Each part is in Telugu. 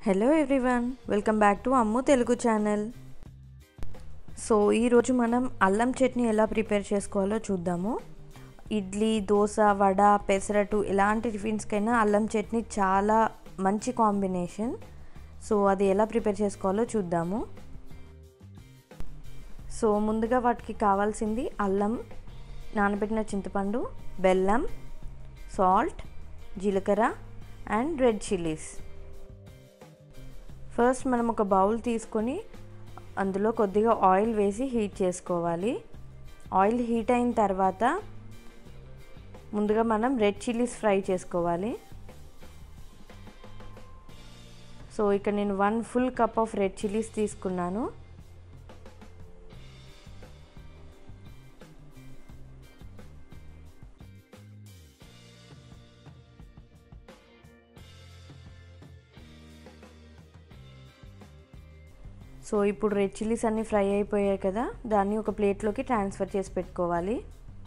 hello everyone welcome back to Ammu Telugu channel so ఈరోజు మనం అల్లం చట్నీ ఎలా ప్రిపేర్ చేసుకోవాలో చూద్దాము ఇడ్లీ దోశ వడ పెసరట్టు ఎలాంటి టిఫిన్స్కైనా అల్లం చట్నీ చాలా మంచి కాంబినేషన్ సో అది ఎలా ప్రిపేర్ చేసుకోవాలో చూద్దాము సో ముందుగా వాటికి కావాల్సింది అల్లం నానబెట్టిన చింతపండు బెల్లం సాల్ట్ జీలకర్ర అండ్ రెడ్ చిల్లీస్ ఫస్ట్ మనం ఒక బౌల్ తీసుకొని అందులో కొద్దిగా ఆయిల్ వేసి హీట్ చేసుకోవాలి ఆయిల్ హీట్ అయిన తర్వాత ముందుగా మనం రెడ్ చిల్లీస్ ఫ్రై చేసుకోవాలి సో ఇక్కడ నేను one full cup of red chillies తీసుకున్నాను సో ఇప్పుడు రెడ్ చిల్లీస్ అన్నీ ఫ్రై అయిపోయాయి కదా దాన్ని ఒక ప్లేట్లోకి ట్రాన్స్ఫర్ చేసి పెట్టుకోవాలి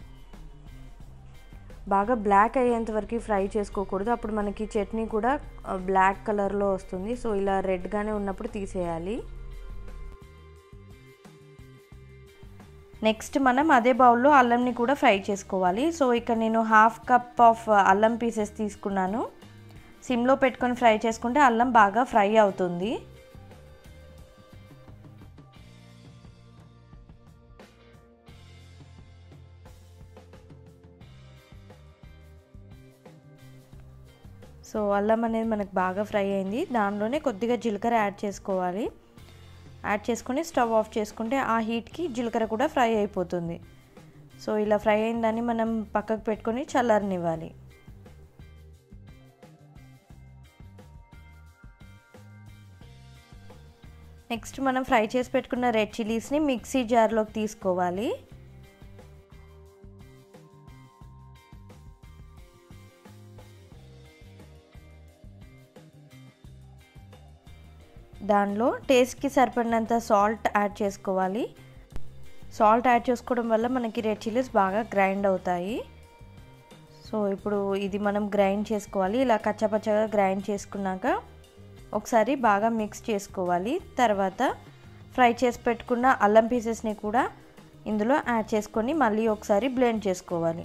బాగా బ్లాక్ అయ్యేంత వరకు ఫ్రై చేసుకోకూడదు అప్పుడు మనకి చట్నీ కూడా బ్లాక్ కలర్లో వస్తుంది సో ఇలా రెడ్గానే ఉన్నప్పుడు తీసేయాలి నెక్స్ట్ మనం అదే బౌల్లో అల్లంని కూడా ఫ్రై చేసుకోవాలి సో ఇక్కడ నేను హాఫ్ కప్ ఆఫ్ అల్లం పీసెస్ తీసుకున్నాను సిమ్లో పెట్టుకొని ఫ్రై చేసుకుంటే అల్లం బాగా ఫ్రై అవుతుంది సో అల్లం అనేది మనకు బాగా ఫ్రై అయింది దానిలోనే కొద్దిగా జీలకర్ర యాడ్ చేసుకోవాలి యాడ్ చేసుకొని స్టవ్ ఆఫ్ చేసుకుంటే ఆ హీట్కి జీలకర్ర కూడా ఫ్రై అయిపోతుంది సో ఇలా ఫ్రై అయిందని మనం పక్కకు పెట్టుకొని చల్లారనివ్వాలి నెక్స్ట్ మనం ఫ్రై చేసి పెట్టుకున్న రెడ్ చిల్లీస్ని మిక్సీ జార్లోకి తీసుకోవాలి దానిలో టేస్ట్కి సరిపడినంత సాల్ట్ యాడ్ చేసుకోవాలి సాల్ట్ యాడ్ చేసుకోవడం వల్ల మనకి రెడ్ చిల్లీస్ బాగా గ్రైండ్ అవుతాయి సో ఇప్పుడు ఇది మనం గ్రైండ్ చేసుకోవాలి ఇలా కచ్చపచ్చగా గ్రైండ్ చేసుకున్నాక ఒకసారి బాగా మిక్స్ చేసుకోవాలి తర్వాత ఫ్రై చేసి పెట్టుకున్న అల్లం పీసెస్ని కూడా ఇందులో యాడ్ చేసుకొని మళ్ళీ ఒకసారి బ్లెండ్ చేసుకోవాలి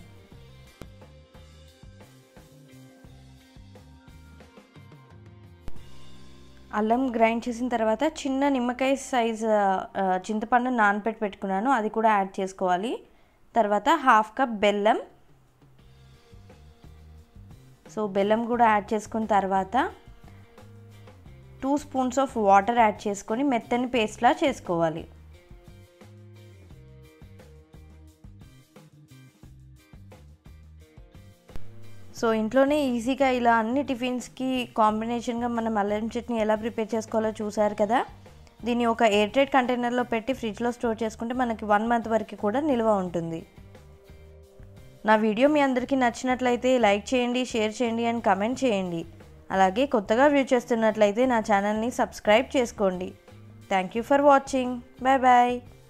అల్లం గ్రైండ్ చేసిన తర్వాత చిన్న నిమ్మకాయ సైజ్ చింతపండు నానపెట్టి పెట్టుకున్నాను అది కూడా యాడ్ చేసుకోవాలి తర్వాత హాఫ్ కప్ బెల్లం సో బెల్లం కూడా యాడ్ చేసుకున్న తర్వాత two spoons of water add చేసుకొని మెత్తని పేస్ట్లా చేసుకోవాలి సో ఇంట్లోనే ఈజీగా ఇలా అన్ని టిఫిన్స్కి కాంబినేషన్గా మనం అల్లం చట్నీ ఎలా ప్రిపేర్ చేసుకోవాలో చూసారు కదా దీన్ని ఒక ఎయిర్ టైట్ కంటైనర్లో పెట్టి ఫ్రిడ్జ్లో స్టోర్ చేసుకుంటే మనకి వన్ మంత్ వరకు కూడా నిల్వ ఉంటుంది నా వీడియో మీ అందరికీ నచ్చినట్లయితే లైక్ చేయండి షేర్ చేయండి అండ్ కమెంట్ చేయండి అలాగే కొత్తగా వ్యూ చేస్తున్నట్లయితే నా ఛానల్ని సబ్స్క్రైబ్ చేసుకోండి thank you for watching bye bye